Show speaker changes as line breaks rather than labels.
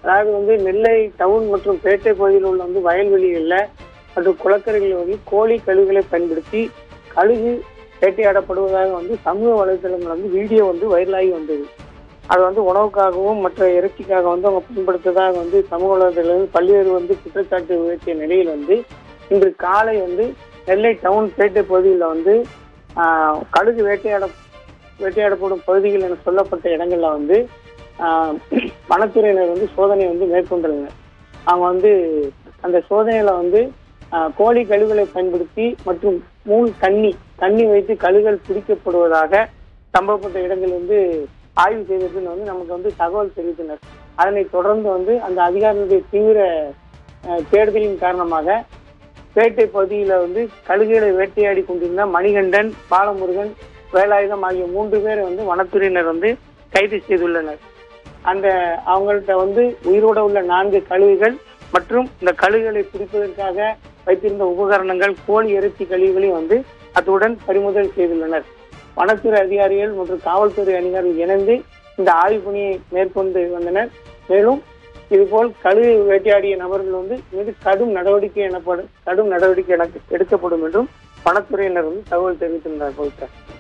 அதாவது வந்து நெல்லை டவுன் மற்றும் பேட்டை பகுதியில் உள்ள வந்து வயல்வெளிகளில் மற்றும் குளக்கரைகளில் வந்து கோழி கழுகுகளை பயன்படுத்தி கழுகு வேட்டையாடப்படுவதாக வந்து சமூக வலைதளங்கள் வந்து வீடியோ வந்து வைரலாகி வந்தது அது வந்து உணவுக்காகவும் மற்ற இறைச்சிக்காக வந்து அவங்க பயன்படுத்துவதாக வந்து சமூக வலைதளங்கள் பல்வேறு வந்து குற்றச்சாட்டு உயர்த்திய நிலையில் வந்து இன்று காலை வந்து நெல்லை டவுன் பேட்டை பகுதியில் வந்து ஆஹ், கழுகு வேட்டையாட வேட்டையாடப்படும் பகுதிகள் என சொல்லப்பட்ட இடங்கள்ல வந்து ஆஹ், வனத்துறையினர் வந்து சோதனை வந்து மேற்கொண்டுள்ளனர் அவங்க வந்து அந்த சோதனையில வந்து ஆஹ், கோழி கழுகுகளை பயன்படுத்தி மற்றும் மூணு கண்ணி கண்ணி வைத்து கழுகுகள் பிடிக்கப்படுவதாக சம்பவப்பட்ட இடங்கள் வந்து ஆய்வு செய்ததுன்னு வந்து நமக்கு வந்து தகவல் தெரிவித்தனர் அதனை தொடர்ந்து வந்து அந்த அதிகாரிகளுடைய தீவிர ஆஹ், தேடுதலின் காரணமாக பேட்டை பகுதியில வந்து கழுகுகளை வேட்டையாடி கொண்டிருந்த மணிகண்டன் பாலமுருகன் வேலாயுதம் ஆகிய மூன்று பேரை வந்து வனத்துறையினர் வந்து கைது செய்துள்ளனர் அந்த அவங்கள்ட்ட வந்து உயிரோட உள்ள நான்கு கழுகுகள் மற்றும் இந்த கழுகுகளை பிடிப்பதற்காக வைத்திருந்த உபகரணங்கள் கோழி இறைச்சி கழிவுகளையும் வந்து அத்துடன் பறிமுதல் செய்துள்ளனர் வனத்துறை அதிகாரிகள் மற்றும் காவல்துறை அதிகாரிகள் இணைந்து இந்த ஆய்வு பணியை மேற்கொண்டு வந்தனர் மேலும் இதுபோல் கழுகு வேட்டையாடிய நபர்கள் வந்து மீது கடும் நடவடிக்கை எனப்படும் கடும் நடவடிக்கை என- எடுக்கப்படும் என்றும் வனத்துறையினர் வந்து தகவல் தெரிவித்திருந்தார் பவித்ரா